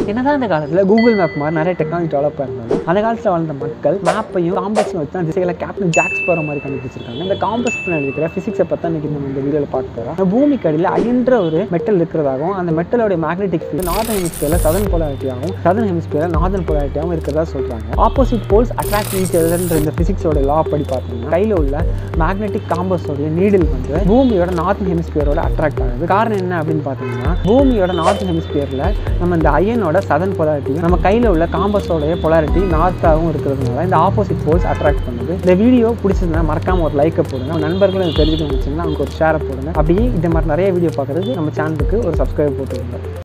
என்னதான் அந்த காலத்தில் கூகுள் மேப் மாதிரி நிறைய டெக்னாலஜி டெவலப் இருந்தாலும் அந்த காலத்தில் வாழ்ந்த மக்கள் மேப்பையும் காம்பஸையும் வச்சு தான் திசைகளை கேப்டன் ஜாக்ஸ் போகிற மாதிரி கண்டுபிடிச்சிருக்காங்க இந்த காம்பஸ் பின்னாடி இருக்கிற ஃபிசிக்ஸை பற்றி இன்னைக்கு நம்ம இந்த வீடியோவில் பார்க்க போகிறோம் பூமிக்கு அடியில் அயன்ற ஒரு மெட்டல் இருக்கிறதாகவும் அந்த மெட்டலோட மேக்னெட்டிக் ஃபீல்ட் நார்தன் ஹெமிஸ்பியரில் சதன் போலாரிட்டியாகவும் சதன் ஹெமிஸ்பியரில் நார்தன் போலாரிட்டியாகவும் இருக்கிறதா சொல்கிறாங்க ஆப்போசிட் போல்ஸ் அட்ராக்ட் ஈச் அதர்ன்ற இந்த ஃபிசிக்ஸோட லா படி பார்த்தீங்கன்னா கையில் உள்ள மேக்னெட்டிக் காம்பஸோடைய நீடில் வந்து பூமியோட நார்த்தன் ஹெமிஸ்பியரோட அட்ராக்ட் ஆகுது காரணம் என்ன அப்படின்னு பார்த்தீங்கன்னா பூமியோட நார்த்தன் ஹெமிஸ்பியரில் நம்ம இந்த அயனோட சதன் பொலாரிட்டியும் நம்ம கையில் உள்ள காம்பஸோடைய பொலாரிட்டி நார்த்தாகவும் இருக்கிறதுனால இந்த ஆப்போசிட் போல்ஸ் அட்ராக்ட் பண்ணுது இந்த வீடியோ பிடிச்சிருந்தா மறக்காம ஒரு லைக்கை போடுங்க உங்க நண்பர்களும் இது தெரிஞ்சுக்கணும் வச்சுன்னா அவங்க ஒரு ஷேரை போடுங்க அப்படியே இந்த மாதிரி நிறைய வீடியோ பார்க்குறதுக்கு நம்ம சேனலுக்கு ஒரு சப்ஸ்கிரைப் போட்டுருங்க